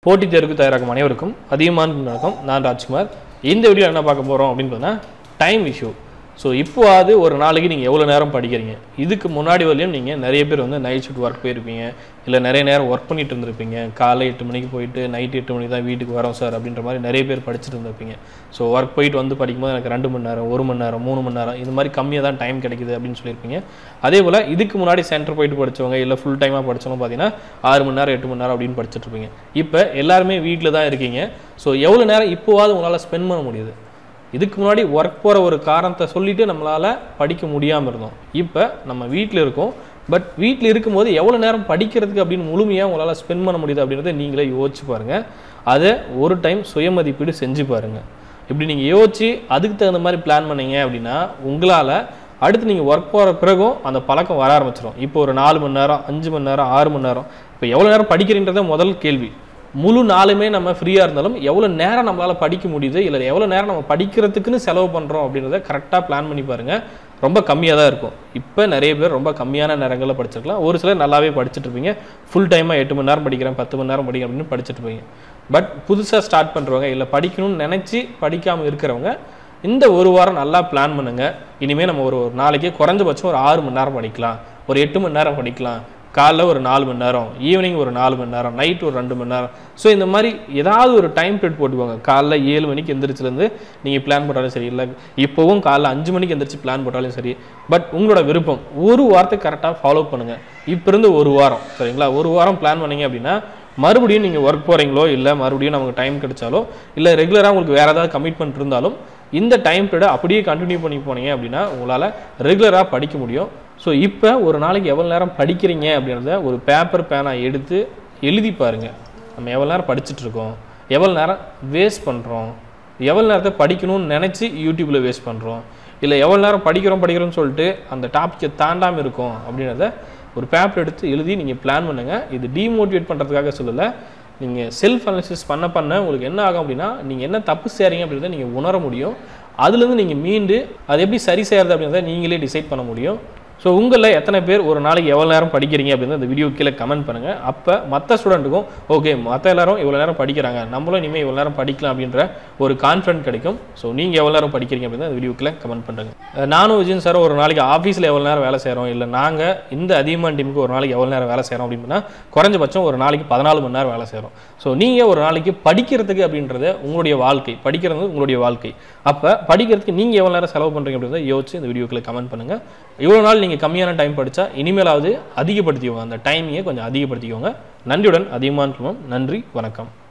போட்டித் தேர்வுக்கு தயாராகும் அனைவருக்கும் அதிகமான வணக்கம் நான் ராஜ்குமார் இந்த வீடியோ என்ன பார்க்க போகிறோம் அப்படின்னு பார்த்தா டைம் இஷ்யூ ஸோ இப்போவாது ஒரு நாளைக்கு நீங்கள் எவ்வளோ நேரம் படிக்கிறீங்க இதுக்கு முன்னாடி வரையும் நீங்கள் நிறைய பேர் வந்து நைட் ஷிஃப்ட் ஒர்க் போயிருப்பீங்க இல்லை நிறைய நேரம் ஒர்க் பண்ணிட்டு இருந்திருப்பீங்க காலை எட்டு மணிக்கு போயிட்டு நைட் எட்டு மணிக்கு தான் வீட்டுக்கு வரோம் சார் அப்படின்ற மாதிரி நிறைய பேர் படிச்சுட்டு இருந்திருப்பீங்க ஸோ ஒர்க் போயிட்டு வந்து படிக்கும்போது எனக்கு ரெண்டு மணி நேரம் ஒரு மணி நேரம் மூணு மணி நேரம் இது மாதிரி கம்மியாக தான் டைம் கிடைக்குது அப்படின்னு சொல்லியிருப்பீங்க அதே போல் இதுக்கு முன்னாடி சென்டர் போயிட்டு படிச்சவங்க இல்லை ஃபுல் டைமாக படிச்சவங்க பார்த்தீங்கன்னா ஆறு மணி நேரம் எட்டு மணி நேரம் அப்படின்னு படிச்சுட்டு இருப்பீங்க இப்போ எல்லாருமே வீட்டில் தான் இருக்கீங்க ஸோ எவ்வளோ நேரம் இப்போவாது உங்களால் ஸ்பெண்ட் பண்ண முடியுது இதுக்கு முன்னாடி ஒர்க் போகிற ஒரு காரணத்தை சொல்லிட்டு நம்மளால் படிக்க முடியாமல் இருந்தோம் இப்போ நம்ம வீட்டில் இருக்கோம் பட் வீட்டில் இருக்கும்போது எவ்வளோ நேரம் படிக்கிறதுக்கு அப்படின்னு முழுமையாக உங்களால் ஸ்பெண்ட் பண்ண முடியுது அப்படின்றத நீங்களே யோசிச்சு பாருங்கள் அதை ஒரு டைம் சுயமதிப்பீடு செஞ்சு பாருங்கள் இப்படி நீங்கள் யோசிச்சு அதுக்கு தகுந்த மாதிரி பிளான் பண்ணீங்க அப்படின்னா உங்களால் அடுத்து நீங்கள் ஒர்க் போகிற பிறகும் அந்த பழக்கம் வர ஆரம்பிச்சிடும் இப்போ ஒரு நாலு மணி நேரம் அஞ்சு மணி நேரம் ஆறு மணி நேரம் இப்போ எவ்வளோ நேரம் படிக்கிறீன்றத முதல் கேள்வி முழு நாளுமே நம்ம ஃப்ரீயாக இருந்தாலும் எவ்வளோ நேரம் நம்மளால் படிக்க முடியுது இல்லை எவ்வளோ நேரம் நம்ம படிக்கிறதுக்குன்னு செலவு பண்ணுறோம் அப்படின்றத கரெக்டாக பிளான் பண்ணி பாருங்கள் ரொம்ப கம்மியாக தான் இருக்கும் இப்போ நிறைய பேர் ரொம்ப கம்மியான நேரங்களில் படிச்சிருக்கலாம் ஒரு சிலர் நல்லாவே படிச்சுட்டு இருப்பீங்க ஃபுல் டைமாக எட்டு மணி நேரம் படிக்கிறேன் பத்து மணி நேரம் படிக்கிறேன் அப்படின்னு படிச்சுட்டு இருப்பீங்க பட் புதுசாக ஸ்டார்ட் பண்ணுறவங்க இல்லை படிக்கணும்னு நினச்சி படிக்காமல் இருக்கிறவங்க இந்த ஒரு வாரம் நல்லா பிளான் பண்ணுங்க இனிமேல் நம்ம ஒரு ஒரு நாளைக்கு குறைஞ்சபட்சம் ஒரு ஆறு மணி நேரம் படிக்கலாம் ஒரு எட்டு மணி நேரம் படிக்கலாம் காலைல ஒரு நாலு மணி நேரம் ஈவினிங் ஒரு நாலு மணி நேரம் நைட் ஒரு ரெண்டு மணி நேரம் ஸோ இந்த மாதிரி ஏதாவது ஒரு டைம் பீரியட் போட்டுக்கோங்க காலைல ஏழு மணிக்கு எந்திரிச்சிலேருந்து நீங்கள் பிளான் போட்டாலும் சரி இல்லை இப்போவும் காலைல அஞ்சு மணிக்கு எந்திரிச்சு பிளான் போட்டாலும் சரி பட் உங்களோட விருப்பம் ஒரு வாரத்தை கரெக்டாக ஃபாலோ பண்ணுங்கள் இப்போ இருந்து ஒரு வாரம் சரிங்களா ஒரு வாரம் பிளான் பண்ணீங்க அப்படின்னா மறுபடியும் நீங்கள் ஒர்க் போகிறீங்களோ இல்லை மறுபடியும் நமக்கு டைம் கிடைச்சாலோ இல்லை ரெகுலராக உங்களுக்கு வேறு ஏதாவது கமிட்மெண்ட் இருந்தாலும் இந்த டைம் பீரியடை அப்படியே கண்டினியூ பண்ணி போனீங்க அப்படின்னா உங்களால் ரெகுலராக படிக்க முடியும் ஸோ இப்போ ஒரு நாளைக்கு எவ்வளோ நேரம் படிக்கிறீங்க அப்படின்றத ஒரு பேப்பர் பேனா எடுத்து எழுதி பாருங்கள் நம்ம எவ்வளோ நேரம் படிச்சுட்டு இருக்கோம் எவ்வளோ நேரம் வேஸ்ட் பண்ணுறோம் எவ்வளோ நேரத்தை படிக்கணும்னு நினச்சி யூடியூப்பில் வேஸ்ட் பண்ணுறோம் இல்லை எவ்வளோ நேரம் படிக்கிறோம் படிக்கிறோம்னு சொல்லிட்டு அந்த டாப்பிக்கை தாண்டாமல் இருக்கோம் அப்படின்றத ஒரு பேப்பர் எடுத்து எழுதி நீங்கள் பிளான் பண்ணுங்கள் இது டீமோட்டிவேட் பண்ணுறதுக்காக சொல்லலை நீங்கள் செல்ஃப் அனாலிசிஸ் பண்ண பண்ண உங்களுக்கு என்ன ஆகும் அப்படின்னா நீங்கள் என்ன தப்பு செய்கிறீங்க அப்படின்றத நீங்கள் உணர முடியும் அதுலேருந்து நீங்கள் மீண்டு அது எப்படி சரி செய்கிறது அப்படின்றத நீங்களே டிசைட் பண்ண முடியும் ஸோ உங்களில் எத்தனை பேர் ஒரு நாளைக்கு எவ்வளோ நேரம் படிக்கிறீங்க அப்படின்னு அந்த வீடியோ கீழே கமெண்ட் பண்ணுங்கள் அப்போ மற்ற ஸ்டூடெண்ட்டுக்கும் ஓகே மற்ற எல்லாரும் இவ்வளோ நேரம் படிக்கிறாங்க நம்மளும் இனிமேல் இவ்வளோ நேரம் படிக்கலாம் அப்படின்ற ஒரு கான்ஃபிடன்ட் கிடைக்கும் ஸோ நீங்கள் எவ்வளோ நேரம் படிக்கிறீங்க அப்படின்னு அந்த வீடியோ கீழே கமெண்ட் பண்ணுறேங்க நானும் விஜயன் சார் ஒரு நாளைக்கு ஆஃபீஸில் எவ்வளோ நேரம் வேலை செய்கிறோம் இல்லை நாங்கள் இந்த அதிகமான டீமுக்கு ஒரு நாளைக்கு எவ்வளோ நேரம் வேலை செய்கிறோம் அப்படின்னா குறைஞ்சபட்சம் ஒரு நாளைக்கு பதினாலு மணி நேரம் வேலை செய்கிறோம் ஸோ நீங்கள் ஒரு நாளைக்கு படிக்கிறதுக்கு அப்படின்றது உங்களுடைய வாழ்க்கை படிக்கிறது உங்களுடைய வாழ்க்கை அப்போ படிக்கிறதுக்கு நீங்கள் எவ்வளோ நேரம் செலவு பண்ணுறீங்க அப்படின்றத யோசிச்சு இந்த வீடியோக்குள்ள கமெண்ட் பண்ணுங்கள் இவ்வளோ நாள் நீங்கள் கம்மியான டைம் படித்தா இனிமேலாவது அதிகப்படுத்திக்கோங்க அந்த டைமிங்கை கொஞ்சம் அதிகப்படுத்திக்கோங்க நன்றியுடன் அதிகமான நன்றி வணக்கம்